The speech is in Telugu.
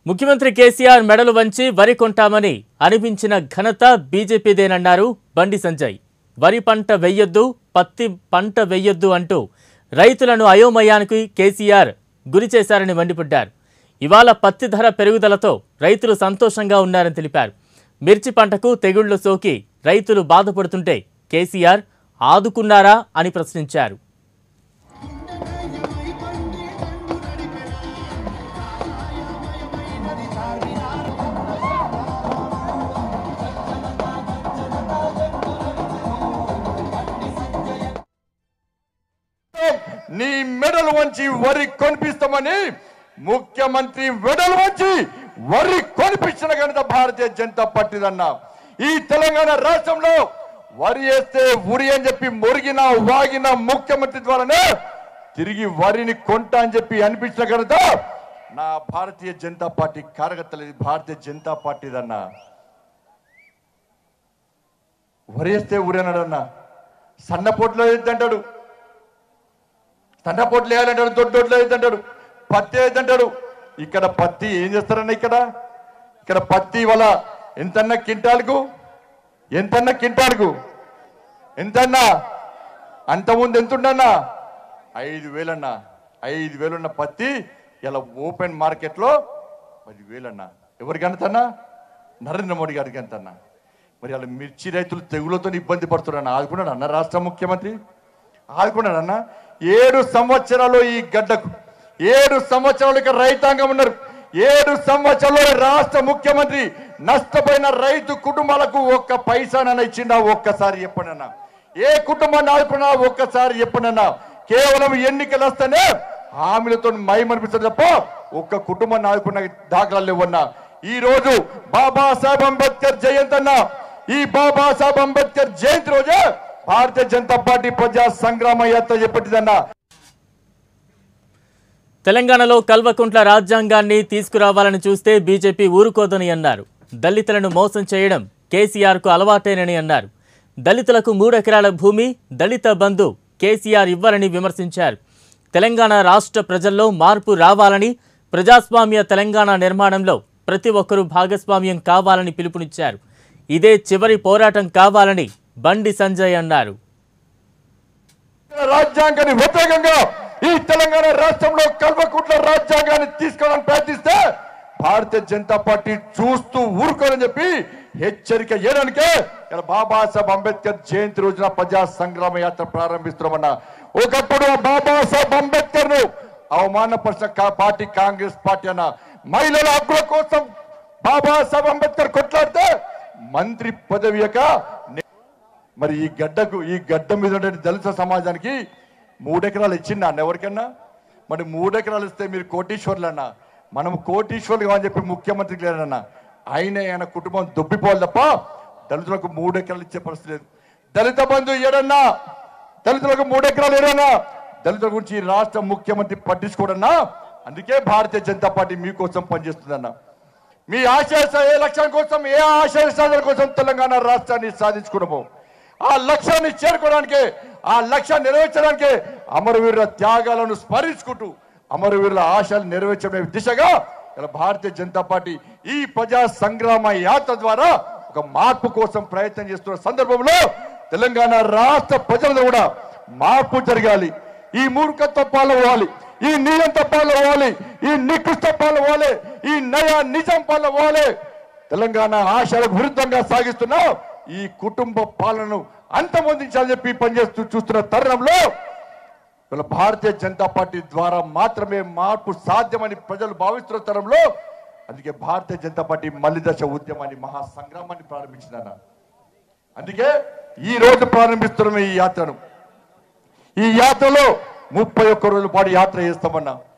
ముఖ్యమంత్రి కేసీఆర్ మెడలు వంచి వరి కొంటామని అనిపించిన ఘనత బీజేపీదేనన్నారు బండి సంజయ్ వరి పంట వెయ్యొద్దు పత్తి పంట వెయ్యొద్దు అంటూ రైతులను అయోమయానికి కేసీఆర్ గురి చేశారని మండిపడ్డారు ఇవాళ పత్తి ధర పెరుగుదలతో రైతులు సంతోషంగా ఉన్నారని తెలిపారు మిర్చి పంటకు తెగుళ్లు సోకి రైతులు బాధపడుతుంటే కేసీఆర్ ఆదుకున్నారా అని ప్రశ్నించారు నీ మెడలు వంచి వరి కొనిపిస్తామని ముఖ్యమంత్రి మెడలు వంచి వరి కొనిపించిన ఘనత భారతీయ జనతా పార్టీదన్న ఈ తెలంగాణ రాష్ట్రంలో వరి వేస్తే ఉరి అని చెప్పి మొరిగిన వాగిన ముఖ్యమంత్రి ద్వారానే తిరిగి వరిని కొంటా అని చెప్పి అనిపించిన ఘనత నా భారతీయ జనతా పార్టీ కార్యకర్తలు ఇది భారతీయ జనతా పార్టీదన్నా వరి వేస్తే ఉరి అన్నాడన్నా సన్నపోట్లో అంటాడు తండపోట్లు వేయాలంటాడు దొడ్డోట్లు వేయద్దంటాడు పత్తి వేయద్దంటాడు ఇక్కడ పత్తి ఏం చేస్తారన్న ఇక్కడ ఇక్కడ పత్తి వల్ల ఎంతన్నా కింటాలకు ఎంతన్నా కింటాలకు ఎంతన్నా అంతకుముందు ఎంతుండన్నా ఐదు వేలన్నా ఐదు వేలున్న పత్తి ఇలా ఓపెన్ మార్కెట్లో పదివేలన్నా ఎవరికి అంతన్నా నరేంద్ర మోడీ గారికి ఎంతన్నా మరి అలా మిర్చి రైతులు తెగులతో ఇబ్బంది పడుతున్నారన్న ఆదుకున్నాడు అన్న రాష్ట్ర ముఖ్యమంత్రి ఆదుకున్నాడు అన్న ఏడు సంవత్సరాలు ఈ గడ్డకు ఏడు సంవత్సరాలు ఇక రైతాంగం ఉన్నారు ఏడు సంవత్సరాలు రాష్ట్ర ముఖ్యమంత్రి నష్టపోయిన రైతు కుటుంబాలకు ఒక్క పైసానన్న ఇచ్చిండా ఒక్కసారి చెప్పనన్నా ఏ కుటుంబాన్ని ఆదుకున్నా ఒక్కసారి చెప్పనన్నా కేవలం ఎన్నికలు వస్తేనే హామీలతో మైమనిపిస్తుంది తప్ప ఒక్క కుటుంబాన్ని ఆదుకున్న దాఖలాలు లేవన్నా ఈ రోజు బాబాసాహెబ్ అంబేద్కర్ జయంతి అన్న ఈ బాబాసాహెబ్ అంబేద్కర్ జయంతి రోజే భారతీయ జనతా పార్టీ ప్రజా సంగ్రామ యాత్ర చెప్పటిదన్నా తెలంగాణలో కల్వకుంట్ల రాజ్యాంగాన్ని తీసుకురావాలని చూస్తే బీజేపీ ఊరుకోదని అన్నారు దళితులను మోసం చేయడం కేసీఆర్కు అలవాటేనని అన్నారు దళితులకు మూడెకరాల భూమి దళిత బంధు కేసీఆర్ ఇవ్వరని విమర్శించారు తెలంగాణ రాష్ట్ర ప్రజల్లో మార్పు రావాలని ప్రజాస్వామ్య తెలంగాణ నిర్మాణంలో ప్రతి ఒక్కరూ భాగస్వామ్యం కావాలని పిలుపునిచ్చారు ఇదే చివరి పోరాటం కావాలని బండి సంజయ్ అన్నారు రాజ్యాంగాన్ని వ్యతిరేకంగా ఈ తెలంగాణ రాష్ట్రంలో కల్వకుంట్ల రాజ్యాంగాన్ని తీసుకోవడానికి ప్రయత్నిస్తే భారతీయ జనతా పార్టీ చూస్తూ ఊరుకోనని చెప్పి హెచ్చరిక చేయడానికే ఇలా బాబాసాహెబ్ అంబేద్కర్ జయంతి రోజున ప్రజా సంగ్రామ యాత్ర ప్రారంభిస్తున్నామన్న ఒకప్పుడు ఆ బాబాసాహెబ్ అంబేద్కర్ ను అవమానపరిచిన కా- పార్టీ కాంగ్రెస్ పార్టీ అన్న మహిళల హక్కుల కోసం బాబాసాహెబ్ అంబేద్కర్ కొట్లాడితే మంత్రి పదవి యొక్క మరి ఈ గడ్డకు ఈ గడ్డ మీద ఉండే దళిత సమాజానికి మూడెకరాలు ఇచ్చిందా అన్న ఎవరికన్నా మరి మూడెకరాలు ఇస్తే మీరు కోటీశ్వర్లు అన్న మనం కోటీశ్వర్లు అని చెప్పి ముఖ్యమంత్రికి లేదన్న ఆయన ఆయన కుటుంబం దుబ్బిపోవాలి తప్ప దళితులకు మూడెకరాలు ఇచ్చే పరిస్థితి లేదు దళిత బంధు ఏడన్నా దళితులకు మూడెకరాలు ఏడన్నా దళితుల గురించి ఈ రాష్ట్ర ముఖ్యమంత్రి పట్టించుకోడన్నా అందుకే భారతీయ జనతా పార్టీ మీకోసం పనిచేస్తుందన్నా మీ ఆశయ ఏ లక్ష్యం కోసం ఏ ఆశయ సాధన కోసం తెలంగాణ రాష్ట్రాన్ని సాధించుకున్నాము ఆ లక్ష్యాన్ని చేరుకోవడానికి ఆ లక్ష్యాన్ని నెరవేర్చడానికి అమరవీరుల త్యాగాలను స్మరించుకుంటూ అమరవీరుల ఆశలు నెరవేర్చే దిశగా ఇలా భారతీయ జనతా పార్టీ ఈ ప్రజా సంగ్రామ యాత్ర ద్వారా ఒక మార్పు కోసం ప్రయత్నం చేస్తున్న సందర్భంలో తెలంగాణ రాష్ట్ర ప్రజలు కూడా మార్పు జరగాలి ఈ మూర్ఖత్వ పాలన పోవాలి ఈ నియంత పాలన పోవాలి ఈ నికృష్ట పాలన పోవాలి ఈ నయా నిజం పాలన పోవాలి తెలంగాణ ఆశలకు విరుద్ధంగా సాగిస్తున్న ఈ కుటుంబ పాలనను అంతమొందించాలని చెప్పి పనిచేస్తూ చూస్తున్న తరుణంలో ఇవాళ భారతీయ జనతా పార్టీ ద్వారా మాత్రమే మార్పు సాధ్యమని ప్రజలు భావిస్తున్న తరంలో అందుకే భారతీయ జనతా పార్టీ మల్లి దశ ఉద్యమాన్ని మహా సంగ్రామాన్ని ప్రారంభించిందన్న అందుకే ఈ రోజు ప్రారంభిస్తున్న ఈ యాత్రను ఈ యాత్రలో ముప్పై ఒక్క రోజుల పాటు యాత్ర చేస్తామన్నా